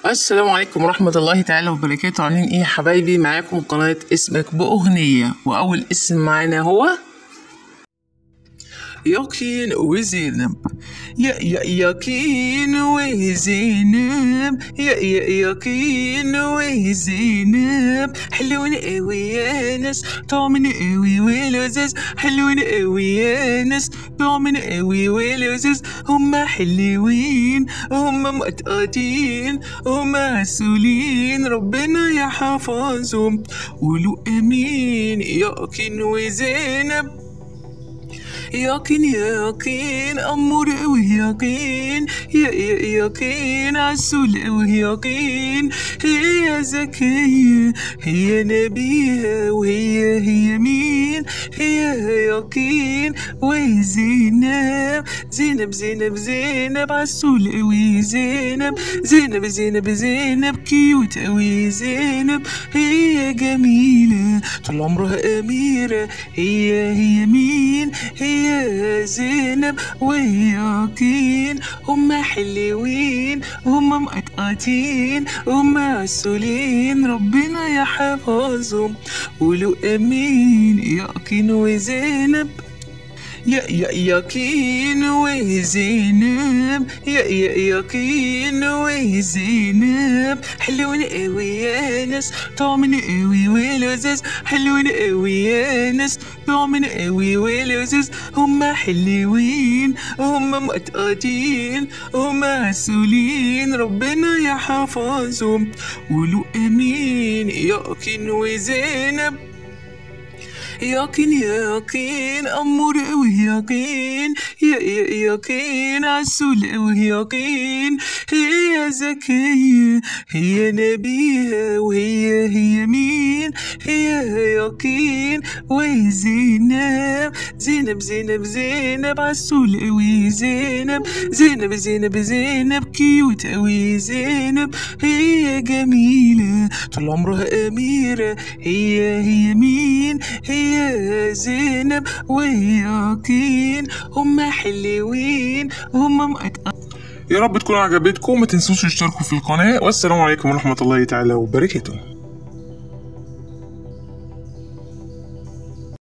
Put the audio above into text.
السلام عليكم ورحمة الله تعالى وبركاته عاملين ايه يا حبايبي معاكم قناة اسمك بأغنية وأول اسم معانا هو يقين وزينب يا يا يقين وزينب يا يا يقين وزينب حلوين قوي يا ناس طعمين قوي ولذيذ حلوين قوي يا ناس طعمين قوي ولذيذ هما حلوين هما مقطقطين هما عسولين ربنا يحفظهم قولوا امين يقين وزينب يقين يقين أمور أوي يقين يا يا يقين عسول أوي يقين هي زكية هي نبيها وهي هي مين هي يقين وزينب زينب زينب زينب عسول أوي زينب زينب زينب زينب كيوت أوي زينب هي جميلة طول عمرها أميرة هي هي مين هي زينب وياكين هما حلوين هما مقطقطين هما عسولين ربنا يحفظهم قولوا امين ياكين وزينب يا يا يقين وزينب يا يا يقين وزينب حلوين قوي يا ناس طعمين قوي ولذيذ حلوين قوي يا ناس طعمين قوي ولذيذ هما حلوين هما مقطقطين هما عسولين ربنا يحفظهم قولوا امين يقين وزينب يقين يقين أمور أوي يقين يا يا يقين عسول أوي يقين هي زكية هي نبيها وهي هي مين هي يقين وزينب زينب زينب زينب عسول أوي زينب زينب زينب زينب كيوت أوي زينب هي جميلة طول عمرها أميرة هي هي مين هي زينب وياكين هما حلوين هما مقطقطين يا رب تكون عجبتكم ما تنسوش تشتركوا في القناة والسلام عليكم ورحمة الله تعالى وبركاته